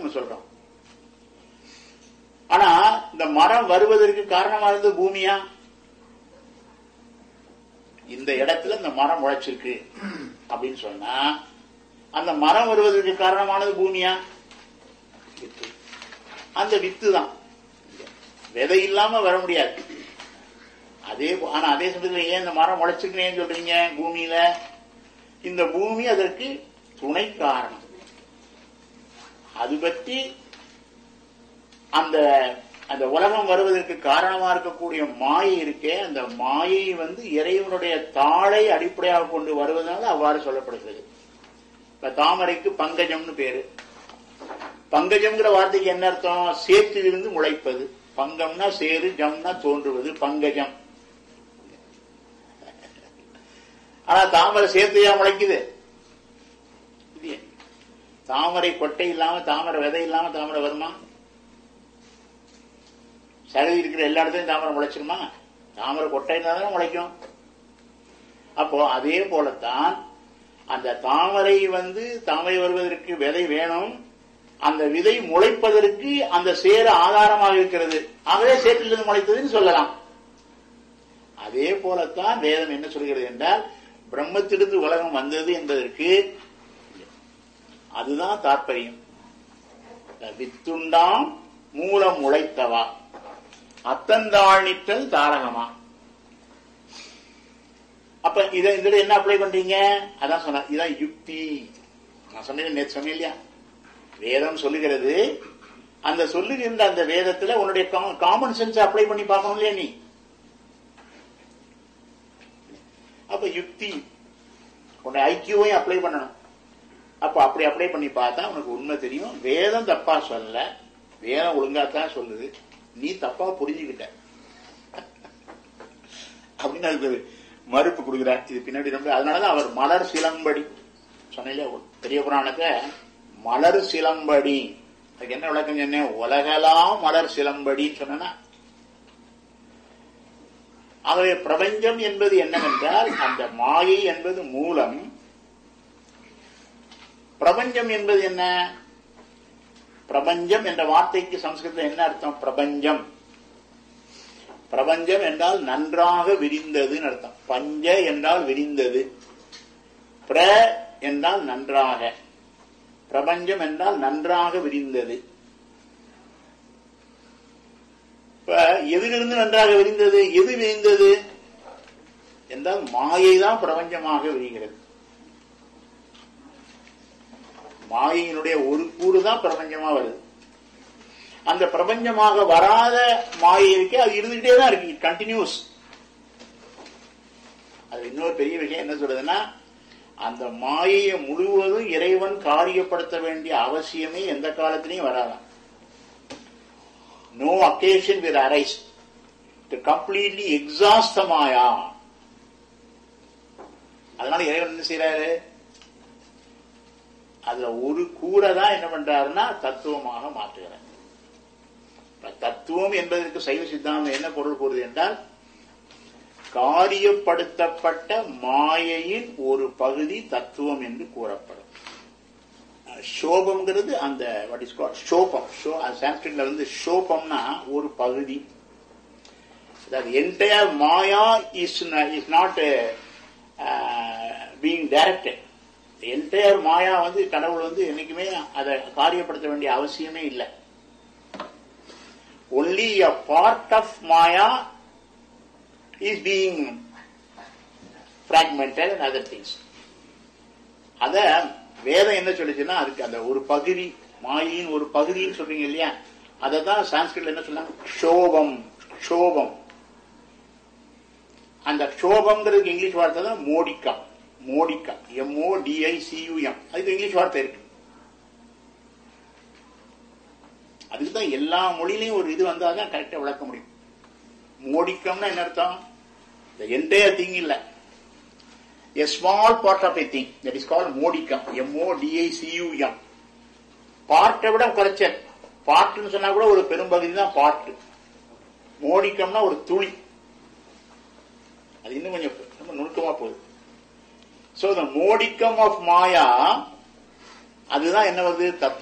நம்ம சொல்றோம் ஆனா இந்த மரம் வருவதற்கு காரணமா இருந்தது பூமியா இந்த இடத்துல இந்த மரம் முளைச்சிருக்கு அப்படின்னு சொன்னா அந்த மரம் வருவதற்கு காரணமானது பூமியா வித்து. அந்த வித்து தான் விதை இல்லாம வர முடியாது அதே போ- ஆனா அதே சமயத்துல ஏன் இந்த மரம் முளைச்சிருக்கேன்னு சொல்றீங்க பூமியில இந்த பூமி அதற்கு துணை காரணம் அது பற்றி அந்த அந்த உலகம் வருவதற்கு காரணமா இருக்கக்கூடிய மாயை இருக்கே அந்த மாயை வந்து இறைவனுடைய தாளை அடிப்படையாக கொண்டு வருவதனால அவ்வாறு சொல்லப்படுகிறது இப்ப தாமரைக்கு பங்கஜம்னு பேரு பங்கஜம்ங்கிற வார்த்தைக்கு என்ன அர்த்தம் சேற்றிலிருந்து முளைப்பது பங்கம்னா சேரு ஜம்னா தோன்றுவது பங்கஜம் ஆனா தாமரை சேர்த்தையா முளைக்குது இல்லையே. தாமரை கொட்டை இல்லாம தாமரை விதை இல்லாம தாமரை வருமா சகதி இருக்கிற எல்லா இடத்துலயும் தாமரை முளைச்சிருமா தாமரை கொட்டை இருந்தா தானே முளைக்கும் அப்போ அதே போலத்தான் அந்த தாமரை வந்து தாமரை வருவதற்கு விதை வேணும் அந்த விதை முளைப்பதற்கு அந்த சேர ஆதாரமாக இருக்கிறது ஆகவே சேற்றிலிருந்து முளைத்ததுன்னு சொல்லலாம் அதே போலத்தான் வேதம் என்ன சொல்கிறது என்றால் பிரம்மத்திலிருந்து உலகம் வந்தது என்பதற்கு அதுதான் தாற்பயம் வித்துண்டாம் மூலம் உழைத்தவா அத்தந்தாழ்நிற்றல் தாரகமா அப்ப இதை இதுல என்ன அப்ளை பண்றீங்க அதான் சொன்ன இதான் யுக்தி நான் சொன்னேன் நேற்று சொன்னேன் இல்லையா வேதம் சொல்லுகிறது அந்த சொல்லுகின்ற அந்த வேதத்துல உன்னுடைய காமன் சென்ஸ் அப்ளை பண்ணி பார்க்கணும் இல்லையா நீ அப்ப யுக்தி உன்னை ஐக்கியவையும் அப்ளை பண்ணணும் அப்ப அப்படி அப்ளை பண்ணி பார்த்தா உனக்கு உண்மை தெரியும் வேதம் தப்பா சொல்லல வேதம் ஒழுங்காத்தான் சொல்லுது நீ தப்பா புரிஞ்சுக்கிட்ட அப்படின்னு அதுக்கு மறுப்பு கொடுக்கிறார் இது பின்னாடி ரொம்ப அதனாலதான் அவர் மலர் சிலம்படி சொன்னீங்களே பெரிய புராணத்தை மலர் சிலம்படி அதுக்கு என்ன விளக்கம் சொன்னேன் உலகலாம் மலர் சிலம்படின்னு சொன்னா ஆகவே பிரபஞ்சம் என்பது என்னவென்றால் அந்த மாயை என்பது மூலம் பிரபஞ்சம் என்பது என்ன பிரபஞ்சம் என்ற வார்த்தைக்கு சம்ஸ்கிருதத்தில் என்ன அர்த்தம் பிரபஞ்சம் பிரபஞ்சம் என்றால் நன்றாக விரிந்ததுன்னு அர்த்தம் பஞ்ச என்றால் விரிந்தது பிர என்றால் நன்றாக பிரபஞ்சம் என்றால் நன்றாக விரிந்தது இப்ப எதிலிருந்து நன்றாக விரிந்தது எது விரிந்தது என்றால் மாயை தான் பிரபஞ்சமாக விரிகிறது மாயையினுடைய ஒரு கூறு தான் பிரபஞ்சமா வருது அந்த பிரபஞ்சமாக வராத மாயை இருக்கே அது இருந்துகிட்டே தான் இருக்கு கண்டினியூஸ் அது இன்னொரு பெரிய விஷயம் என்ன சொல்றதுன்னா அந்த மாயையை முழுவதும் இறைவன் காரியப்படுத்த வேண்டிய அவசியமே எந்த காலத்திலையும் வராதான் no occasion will arise to completely exhaust the maya அதனால இறைவன் என்ன செய்யறாரு அதுல ஒரு கூரை தான் என்ன பண்றாருன்னா தத்துவமாக மாற்றுகிறார் இப்ப தத்துவம் என்பதற்கு சைவ சித்தாந்தம் என்ன பொருள் கூறுது என்றால் காரியப்படுத்தப்பட்ட மாயையின் ஒரு பகுதி தத்துவம் என்று கூறப்படும் சோபம்ங்கிறது அந்த வாட் இஸ் கால் ஷோபம் சான்ஸ்கிரிட்ல வந்து ஷோபம்னா ஒரு பகுதி entire maya is is not being directed entire maya வந்து கடவுள் வந்து என்னைக்குமே அதை காரியப்படுத்த வேண்டிய அவசியமே இல்லை only a part of maya is being fragmented and other things அத வேதம் என்ன சொல்லுச்சுன்னா அதுக்கு அந்த ஒரு பகுதி மாயின் ஒரு பகுதின்னு சொல்றீங்க இல்லையா அதை தான் சான்ஸ்கிரிட்ல என்ன சொன்னாங்க ஷோபம் ஷோபம் அந்த ஷோபம்ங்கிறதுக்கு இங்கிலீஷ் வார்த்தை தான் மோடிக்கா மோடிக்கா எம்ஓ டிஐ சியூஎம் அதுக்கு இங்கிலீஷ் வார்த்தை இருக்கு அதுக்கு தான் எல்லா மொழியிலையும் ஒரு இது வந்தால் தான் கரெக்டா விளக்க முடியும் மோடிக்கம்னா என்ன அர்த்தம் the entire thing இல்ல a small part of a thing that is called மோடிக்கம் M-O-D-I-C-U-M பார்ட்டை விட குறைச்சல் பார்ட்னு சொன்னா கூட ஒரு பெரும்பகுதி தான் பார்ட் மோடிக்கம்னா ஒரு துளி அது இன்னும் கொஞ்சம் ரொம்ப நுணுக்கமா போகுது so the modicum of maya அதுதான் என்ன வருது தத்துவம்